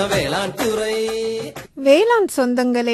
வேளாண் துறை வேளாண் சொந்தங்களே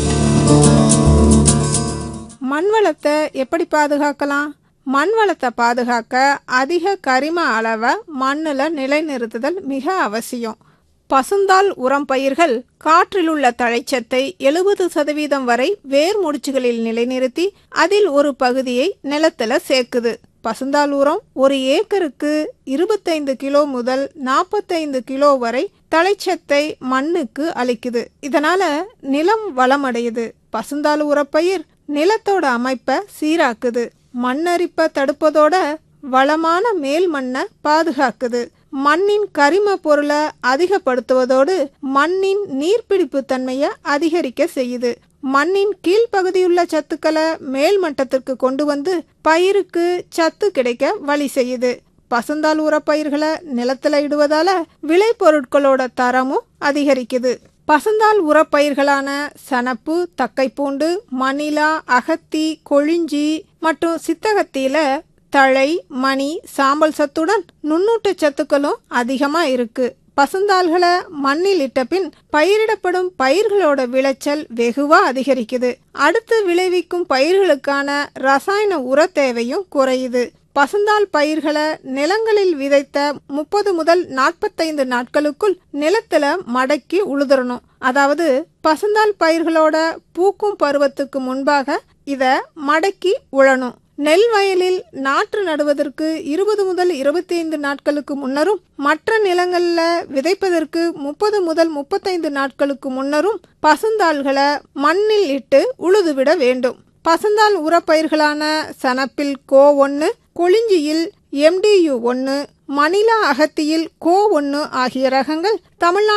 மண் வளத்தை எப்படி பாதுகாக்கலாம் மண் வளத்தை பாதுகாக்க அதிக கரிம அளவை மண்ணுல நிலைநிறுத்துதல் மிக அவசியம் பசுந்தாள் உரம் பயிர்கள் காற்றில் உள்ள தழைச்சத்தை எழுபது சதவீதம் வரை வேர் முடிச்சுகளில் நிலைநிறுத்தி அதில் ஒரு பகுதியை நிலத்துல சேர்க்குது பசுந்தாள் உரம் ஒரு ஏக்கருக்கு இருபத்தைந்து கிலோ முதல் நாற்பத்தைந்து கிலோ வரை தழைச்சத்தை மண்ணுக்கு அளிக்குது இதனால நிலம் வளமடையுது பசுந்தாள் உரப்பயிர் நிலத்தோட அமைப்பை சீராக்குது மண்ணரிப்பை தடுப்பதோட வளமான மேல் மண்ணை பாதுகாக்குது மண்ணின் கரிம பொருளை அதிகப்படுத்துவதோடு மண்ணின் நீர்பிடிப்பு தன்மையை அதிகரிக்க செய்யுது மண்ணின் கீழ்ப்பகுதியுள்ள சத்துக்களை மேல் மட்டத்திற்கு கொண்டு வந்து பயிருக்கு சத்து கிடைக்க வழி செய்யுது பசுந்தாள் உரப்பயிர்களை நிலத்துல இடுவதால விளைபொருட்களோட தரமும் அதிகரிக்குது பசுந்தாள் உரப்பயிர்களான சணப்பு தக்கைப்பூண்டு மணிலா அகத்தி கொழிஞ்சி மற்றும் சித்தகத்தியில தழை மணி சாம்பல் சத்துடன் நுண்ணூட்ட சத்துக்களும் அதிகமா இருக்கு பசுந்தாள்களை மண்ணில் இட்ட பின் பயிரிடப்படும் பயிர்களோட விளைச்சல் வெகுவா அதிகரிக்குது அடுத்து விளைவிக்கும் பயிர்களுக்கான ரசாயன உர தேவையும் குறையுது பசுந்தாள் பயிர்களை நிலங்களில் விதைத்த முப்பது முதல் நாற்பத்தைந்து நாட்களுக்குள் நிலத்துல மடக்கி உழுதுறணும் அதாவது பசுந்தாள் பயிர்களோட பூக்கும் பருவத்துக்கு முன்பாக இத மடக்கி உழணும் நெல் வயலில் நாற்று நடுவதற்கு இருபது முதல் இருபத்தி ஐந்து நாட்களுக்கு முன்னரும் மற்ற நிலங்கள்ல விதைப்பதற்கு முப்பது முதல் முப்பத்தைந்து நாட்களுக்கு முன்னரும் பசுந்தாள்களை மண்ணில் இட்டு உழுதுவிட வேண்டும் பசுந்தாள் உரப்பயிர்களான சணப்பில் கோ ஒன்று கொளிஞ்சியில் எம்டியு ஒன்று மணிலா அகத்தியில் கோ ஒன்று ஆகிய ரகங்கள் தமிழ்நாடு